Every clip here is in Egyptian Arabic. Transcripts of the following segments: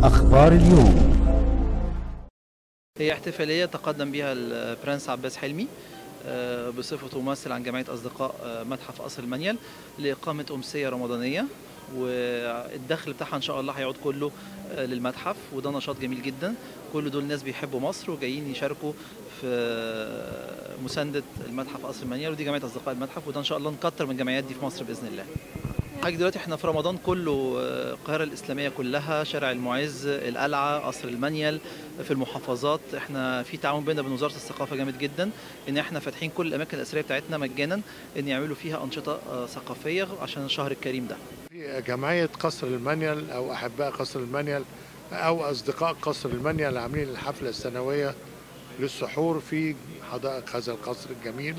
أخبار اليوم هي احتفالية تقدم بها البرنس عباس حلمي آه، بصفته ممثل عن جمعية أصدقاء آه، متحف قصر المنيل لإقامة أمسية رمضانية والدخل بتاعها إن شاء الله هيعود كله آه، للمتحف وده نشاط جميل جدا كل دول ناس بيحبوا مصر وجايين يشاركوا في مساندة المتحف قصر المنيل ودي جمعية أصدقاء المتحف وده إن شاء الله نكتر من الجمعيات دي في مصر بإذن الله حاجة دلوقتي احنا في رمضان كله آه، القاهرة الإسلامية كلها شارع المعز القلعة قصر المنيل في المحافظات احنا في تعاون بيننا وبين وزارة الثقافة جامد جدا ان احنا فاتحين كل الأماكن الأثرية بتاعتنا مجانا ان يعملوا فيها أنشطة آه، ثقافية عشان الشهر الكريم ده في جمعية قصر المنيل أو أحباء قصر المنيل أو أصدقاء قصر المنيل عاملين الحفلة السنوية للسحور في حدائق هذا القصر الجميل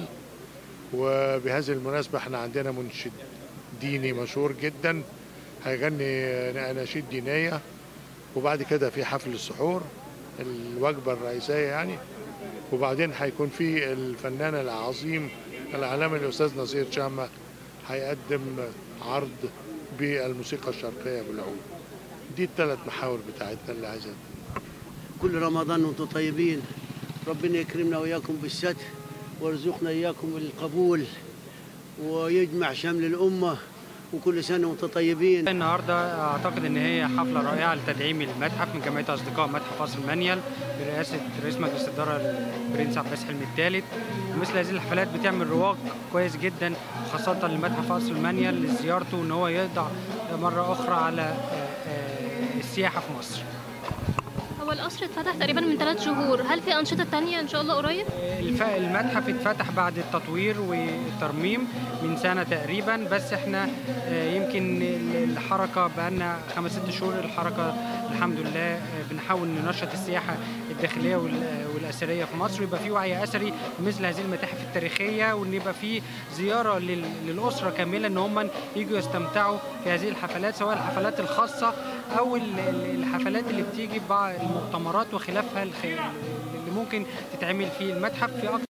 وبهذه المناسبة احنا عندنا منشد ديني مشهور جدا هيغني أناشيد دينية وبعد كده في حفل السحور الوجبة الرئيسية يعني وبعدين هيكون في الفنان العظيم العالمي الأستاذ نصير شامة هيقدم عرض بالموسيقى الشرقية بالعود دي الثلاث محاور بتاعتنا اللي عايزة كل رمضان وانتم طيبين ربنا يكرمنا وإياكم بالستر ويرزقنا إياكم القبول ويجمع شمل الأمة وكل سنة وانتم طيبين النهارده اعتقد ان هي حفله رائعه لتدعيم المتحف من جمعيه اصدقاء متحف قصر المنيل برئاسه رئيس مجلس الاداره البرنس عباس حلمي الثالث ومثل هذه الحفلات بتعمل رواق كويس جدا خاصه لمتحف قصر المنيل لزيارته ان هو يقضع مره اخرى على آه، آه، السياحه في مصر هو القصر اتفتح تقريبا من ثلاث شهور هل في أنشطة تانية إن شاء الله قريب؟ الف- المتحف اتفتح بعد التطوير والترميم من سنة تقريبا بس احنا آه، يمكن ال- الحركة بقالنا خمس ست شهور الحركة الحمد لله آه، بنحاول ننشط السياحة الداخلية وال- والأثرية في مصر ويبقى في وعي أثري بمثل هذه المتاحف التاريخية وإن يبقى في زيارة لل- للأسرة كاملة إن هم يجوا يستمتعوا في هذه الحفلات سواء الحفلات الخاصة أو ال- ال- الحفلات اللي بتيجي بعض المؤتمرات وخلافها الخ- اللي ممكن تتعمل في المتحف في أكتر